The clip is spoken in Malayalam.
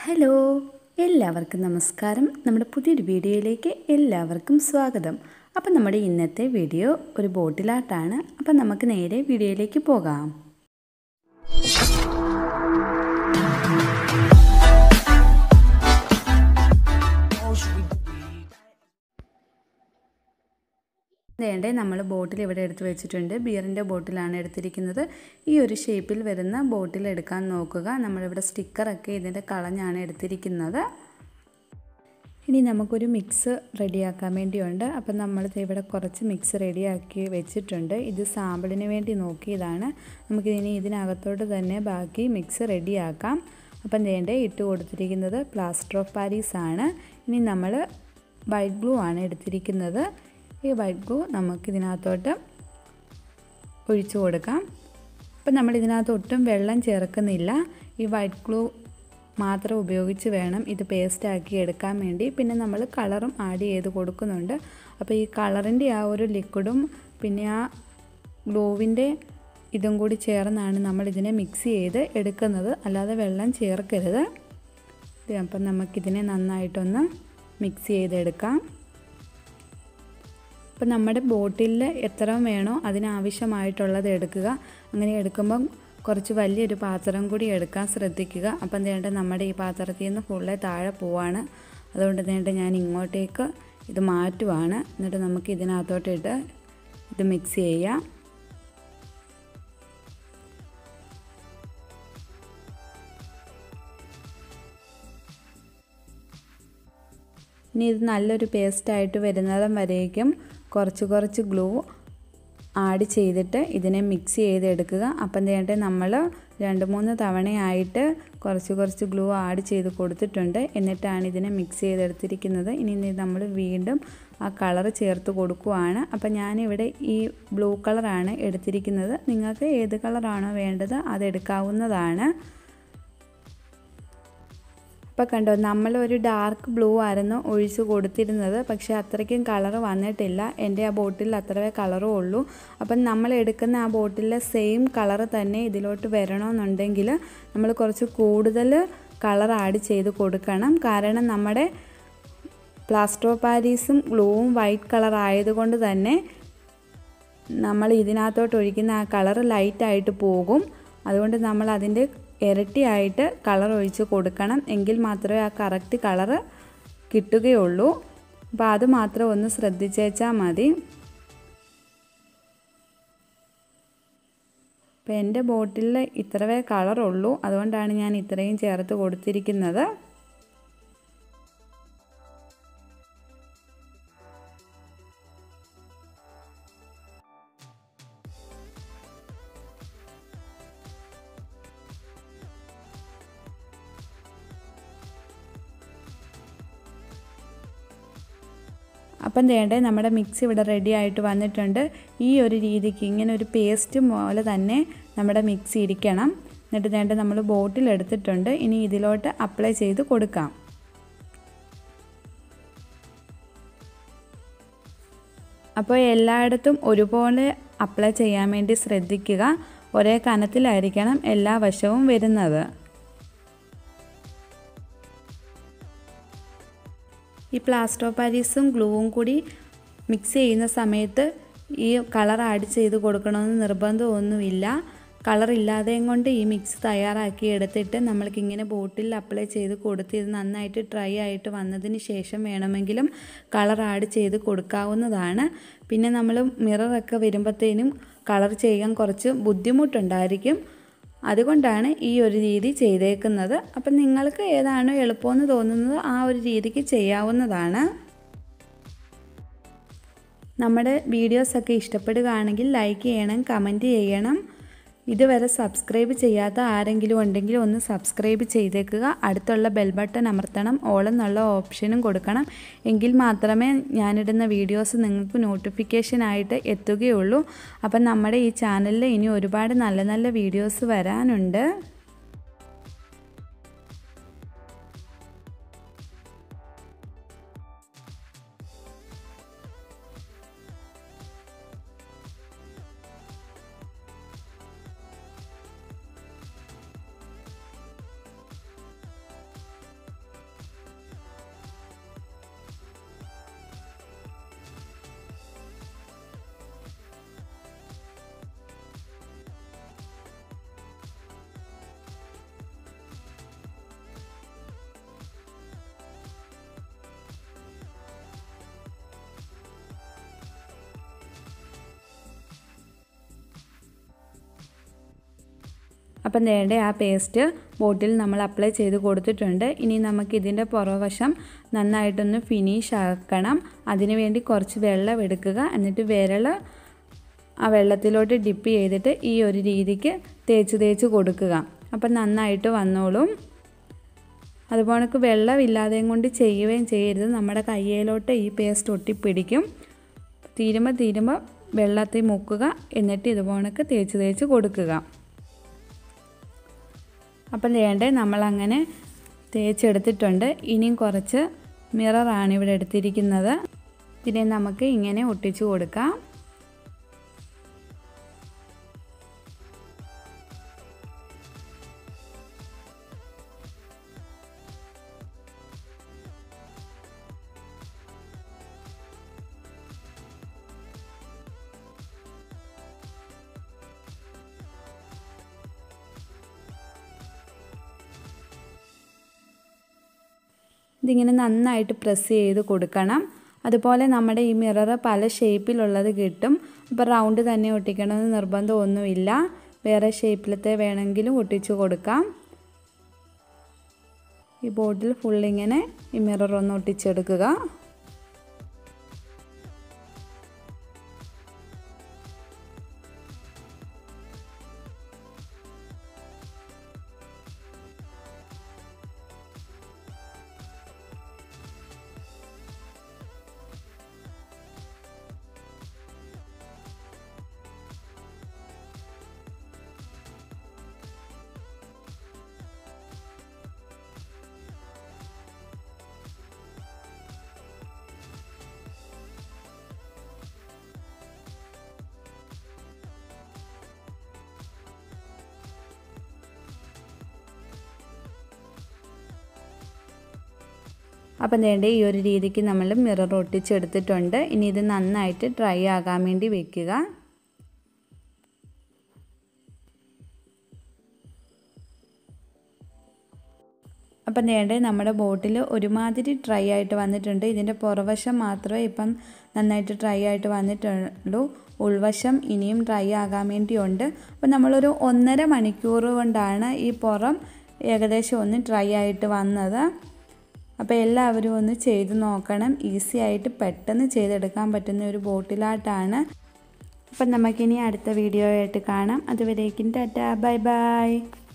ഹലോ എല്ലാവർക്കും നമസ്കാരം നമ്മുടെ പുതിയൊരു വീഡിയോയിലേക്ക് എല്ലാവർക്കും സ്വാഗതം അപ്പം നമ്മുടെ ഇന്നത്തെ വീഡിയോ ഒരു ബോട്ടിലാട്ടാണ് അപ്പം നമുക്ക് നേരെ വീഡിയോയിലേക്ക് പോകാം വേണ്ടേ നമ്മൾ ബോട്ടിൽ ഇവിടെ എടുത്ത് വെച്ചിട്ടുണ്ട് ബിയറിൻ്റെ ബോട്ടിലാണ് എടുത്തിരിക്കുന്നത് ഈ ഒരു ഷേപ്പിൽ വരുന്ന ബോട്ടിൽ എടുക്കാൻ നോക്കുക നമ്മളിവിടെ സ്റ്റിക്കറൊക്കെ ഇതിൻ്റെ കളഞ്ഞാണ് എടുത്തിരിക്കുന്നത് ഇനി നമുക്കൊരു മിക്സ് റെഡിയാക്കാൻ വേണ്ടിയുണ്ട് അപ്പം നമ്മൾ ഇവിടെ കുറച്ച് മിക്സ് റെഡിയാക്കി വെച്ചിട്ടുണ്ട് ഇത് സാമ്പിളിന് വേണ്ടി നോക്കിയതാണ് നമുക്കിനി ഇതിനകത്തോട്ട് തന്നെ ബാക്കി മിക്സ് റെഡിയാക്കാം അപ്പം വേണ്ടേ ഇട്ട് കൊടുത്തിരിക്കുന്നത് പ്ലാസ്റ്റർ ഓഫ് പാരീസ് ആണ് ഇനി നമ്മൾ വൈറ്റ് ഗ്ലൂ ആണ് എടുത്തിരിക്കുന്നത് ഈ വൈറ്റ് ഗ്ലൂ നമുക്ക് ഇതിനകത്തോട്ട് ഒഴിച്ചു കൊടുക്കാം അപ്പം നമ്മൾ ഇതിനകത്ത് ഒട്ടും വെള്ളം ചേർക്കുന്നില്ല ഈ വൈറ്റ് ഗ്ലൂ മാത്രം ഉപയോഗിച്ച് വേണം ഇത് പേസ്റ്റാക്കി എടുക്കാൻ വേണ്ടി പിന്നെ നമ്മൾ കളറും ആഡ് ചെയ്ത് കൊടുക്കുന്നുണ്ട് അപ്പോൾ ഈ കളറിൻ്റെ ആ ഒരു ലിക്വിഡും പിന്നെ ആ ഗ്ലൂവിൻ്റെ ഇതും കൂടി ചേർന്നാണ് നമ്മൾ ഇതിനെ മിക്സ് ചെയ്ത് എടുക്കുന്നത് അല്ലാതെ വെള്ളം ചേർക്കരുത് അപ്പം നമുക്കിതിനെ നന്നായിട്ടൊന്ന് മിക്സ് ചെയ്തെടുക്കാം അപ്പം നമ്മുടെ ബോട്ടിലിൽ എത്ര വേണോ അതിനാവശ്യമായിട്ടുള്ളത് എടുക്കുക അങ്ങനെ എടുക്കുമ്പം കുറച്ച് വലിയൊരു പാത്രം കൂടി എടുക്കാൻ ശ്രദ്ധിക്കുക അപ്പം വേണ്ട നമ്മുടെ ഈ പാത്രത്തിൽ നിന്ന് ഫുള്ളെ താഴെ പോവാണ് അതുകൊണ്ട് വേണ്ട ഞാൻ ഇങ്ങോട്ടേക്ക് ഇത് മാറ്റുവാണ് എന്നിട്ട് നമുക്ക് ഇതിനകത്തോട്ടിട്ട് ഇത് മിക്സ് ചെയ്യാം ഇനി ഇത് നല്ലൊരു പേസ്റ്റായിട്ട് വരുന്നതും വരേക്കും കുറച്ച് കുറച്ച് ഗ്ലൂ ആഡ് ചെയ്തിട്ട് ഇതിനെ മിക്സ് ചെയ്തെടുക്കുക അപ്പം വേണ്ട നമ്മൾ രണ്ട് മൂന്ന് തവണയായിട്ട് കുറച്ച് കുറച്ച് ഗ്ലൂ ആഡ് ചെയ്ത് കൊടുത്തിട്ടുണ്ട് എന്നിട്ടാണ് ഇതിനെ മിക്സ് ചെയ്തെടുത്തിരിക്കുന്നത് ഇനി നമ്മൾ വീണ്ടും ആ കളർ ചേർത്ത് കൊടുക്കുവാണ് അപ്പം ഞാനിവിടെ ഈ ബ്ലൂ കളറാണ് എടുത്തിരിക്കുന്നത് നിങ്ങൾക്ക് ഏത് കളറാണോ വേണ്ടത് അതെടുക്കാവുന്നതാണ് ഇപ്പോൾ കണ്ടോ നമ്മളൊരു ഡാർക്ക് ബ്ലൂ ആയിരുന്നു ഒഴിച്ച് കൊടുത്തിരുന്നത് പക്ഷേ അത്രയ്ക്കും കളർ വന്നിട്ടില്ല എൻ്റെ ആ ബോട്ടിൽ അത്രവേ കളറും ഉള്ളൂ അപ്പം നമ്മൾ എടുക്കുന്ന ആ ബോട്ടിലെ സെയിം കളർ തന്നെ ഇതിലോട്ട് വരണമെന്നുണ്ടെങ്കിൽ നമ്മൾ കുറച്ച് കൂടുതൽ കളർ ആഡ് ചെയ്ത് കൊടുക്കണം കാരണം നമ്മുടെ പ്ലാസ്റ്റർ പാരീസും ഗ്ലൂവും വൈറ്റ് കളർ ആയതുകൊണ്ട് തന്നെ നമ്മൾ ഇതിനകത്തോട്ട് ഒഴിക്കുന്ന ആ കളർ ലൈറ്റായിട്ട് പോകും അതുകൊണ്ട് നമ്മൾ അതിൻ്റെ ഇരട്ടിയായിട്ട് കളർ ഒഴിച്ച് കൊടുക്കണം എങ്കിൽ മാത്രമേ ആ കറക്റ്റ് കളറ് കിട്ടുകയുള്ളൂ അപ്പോൾ അത് മാത്രം ഒന്ന് ശ്രദ്ധിച്ചേച്ചാൽ മതി അപ്പോൾ എൻ്റെ ബോട്ടിലിൽ ഇത്രവേ കളറുള്ളൂ അതുകൊണ്ടാണ് ഞാൻ ഇത്രയും ചേർത്ത് കൊടുത്തിരിക്കുന്നത് അപ്പം വേണ്ടേ നമ്മുടെ മിക്സ് ഇവിടെ റെഡി ആയിട്ട് വന്നിട്ടുണ്ട് ഈ ഒരു രീതിക്ക് ഇങ്ങനെ ഒരു പേസ്റ്റ് പോലെ തന്നെ നമ്മുടെ മിക്സ് ഇരിക്കണം എന്നിട്ട് വേണ്ട നമ്മൾ ബോട്ടിൽ എടുത്തിട്ടുണ്ട് ഇനി ഇതിലോട്ട് അപ്ലൈ ചെയ്ത് കൊടുക്കാം അപ്പോൾ എല്ലായിടത്തും ഒരുപോലെ അപ്ലൈ ചെയ്യാൻ വേണ്ടി ശ്രദ്ധിക്കുക ഒരേ കനത്തിലായിരിക്കണം എല്ലാ വശവും വരുന്നത് ഈ പ്ലാസ്റ്റർ പാരീസും ഗ്ലൂവും കൂടി മിക്സ് ചെയ്യുന്ന സമയത്ത് ഈ കളർ ആഡ് ചെയ്ത് കൊടുക്കണമെന്ന് നിർബന്ധമൊന്നുമില്ല കളർ ഇല്ലാതെയും കൊണ്ട് ഈ മിക്സ് തയ്യാറാക്കി എടുത്തിട്ട് നമ്മൾക്ക് ഇങ്ങനെ ബോട്ടിൽ അപ്ലൈ ചെയ്ത് കൊടുത്ത് ഇത് നന്നായിട്ട് ഡ്രൈ ആയിട്ട് വന്നതിന് ശേഷം വേണമെങ്കിലും കളർ ആഡ് ചെയ്ത് കൊടുക്കാവുന്നതാണ് പിന്നെ നമ്മൾ മിററൊക്കെ വരുമ്പോഴത്തേനും കളർ ചെയ്യാൻ കുറച്ച് ബുദ്ധിമുട്ടുണ്ടായിരിക്കും അതുകൊണ്ടാണ് ഈ ഒരു രീതി ചെയ്തേക്കുന്നത് അപ്പം നിങ്ങൾക്ക് ഏതാണോ എളുപ്പമെന്ന് തോന്നുന്നത് ആ ഒരു രീതിക്ക് ചെയ്യാവുന്നതാണ് നമ്മുടെ വീഡിയോസൊക്കെ ഇഷ്ടപ്പെടുകയാണെങ്കിൽ ലൈക്ക് ചെയ്യണം കമൻറ്റ് ചെയ്യണം ഇതുവരെ സബ്സ്ക്രൈബ് ചെയ്യാത്ത ആരെങ്കിലും ഉണ്ടെങ്കിൽ ഒന്ന് സബ്സ്ക്രൈബ് ചെയ്തേക്കുക അടുത്തുള്ള ബെൽ ബട്ടൺ അമർത്തണം ഓൾ എന്നുള്ള ഓപ്ഷനും കൊടുക്കണം എങ്കിൽ മാത്രമേ ഞാനിടുന്ന വീഡിയോസ് നിങ്ങൾക്ക് നോട്ടിഫിക്കേഷനായിട്ട് എത്തുകയുള്ളൂ അപ്പം നമ്മുടെ ഈ ചാനലിൽ ഇനി ഒരുപാട് നല്ല നല്ല വീഡിയോസ് വരാനുണ്ട് അപ്പം വേണ്ട ആ പേസ്റ്റ് ബോട്ടിൽ നമ്മൾ അപ്ലൈ ചെയ്ത് കൊടുത്തിട്ടുണ്ട് ഇനി നമുക്ക് ഇതിൻ്റെ പുറവശം നന്നായിട്ടൊന്ന് ഫിനിഷ് ആക്കണം അതിനുവേണ്ടി കുറച്ച് വെള്ളം എടുക്കുക എന്നിട്ട് വിരൽ ആ വെള്ളത്തിലോട്ട് ഡിപ്പ് ചെയ്തിട്ട് ഈ ഒരു രീതിക്ക് തേച്ച് തേച്ച് കൊടുക്കുക അപ്പം നന്നായിട്ട് വന്നോളും അതുപോലെ വെള്ളമില്ലാതെയും കൊണ്ട് ചെയ്യുകയും ചെയ്യരുത് നമ്മുടെ കയ്യിലോട്ട് ഈ പേസ്റ്റ് ഒട്ടിപ്പിടിക്കും തീരുമ്പോൾ തീരുമ്പോൾ വെള്ളത്തിൽ മുക്കുക എന്നിട്ട് ഇതുപോലൊക്കെ തേച്ച് തേച്ച് കൊടുക്കുക അപ്പം വേണ്ടേ നമ്മളങ്ങനെ തേച്ചെടുത്തിട്ടുണ്ട് ഇനിയും കുറച്ച് മിററാണ് ഇവിടെ എടുത്തിരിക്കുന്നത് ഇതിനെ നമുക്ക് ഇങ്ങനെ ഒട്ടിച്ചു കൊടുക്കാം ഇതിങ്ങനെ നന്നായിട്ട് പ്രസ് ചെയ്ത് കൊടുക്കണം അതുപോലെ നമ്മുടെ ഈ മിറർ പല ഷേപ്പിലുള്ളത് കിട്ടും അപ്പോൾ റൗണ്ട് തന്നെ ഒട്ടിക്കണമെന്ന് നിർബന്ധമൊന്നുമില്ല വേറെ ഷേപ്പിലത്തെ വേണമെങ്കിലും ഒട്ടിച്ചു കൊടുക്കാം ഈ ബോർഡിൽ ഫുള്ളിങ്ങനെ ഈ മിറർ ഒന്ന് ഒട്ടിച്ചെടുക്കുക അപ്പം വേണ്ട ഈ ഒരു രീതിക്ക് നമ്മൾ മിറർ ഒട്ടിച്ചെടുത്തിട്ടുണ്ട് ഇനി ഇത് നന്നായിട്ട് ഡ്രൈ ആകാൻ വേണ്ടി വെക്കുക അപ്പം നേടെ നമ്മുടെ ബോട്ടിൽ ഒരുമാതിരി ഡ്രൈ ആയിട്ട് വന്നിട്ടുണ്ട് ഇതിൻ്റെ പുറവശം മാത്രമേ ഇപ്പം നന്നായിട്ട് ഡ്രൈ ആയിട്ട് വന്നിട്ടുള്ളൂ ഉൾവശം ഇനിയും ഡ്രൈ ആകാൻ വേണ്ടിയുണ്ട് അപ്പം നമ്മളൊരു ഒന്നര മണിക്കൂർ കൊണ്ടാണ് ഈ പുറം ഏകദേശം ഒന്ന് ഡ്രൈ ആയിട്ട് വന്നത് അപ്പോൾ എല്ലാവരും ഒന്ന് ചെയ്ത് നോക്കണം ഈസി ആയിട്ട് പെട്ടെന്ന് ചെയ്തെടുക്കാൻ പറ്റുന്ന ഒരു ബോട്ടിലായിട്ടാണ് അപ്പം നമുക്കിനി അടുത്ത വീഡിയോ ആയിട്ട് കാണാം അതുവരേക്കും ടാറ്റ ബൈ ബൈ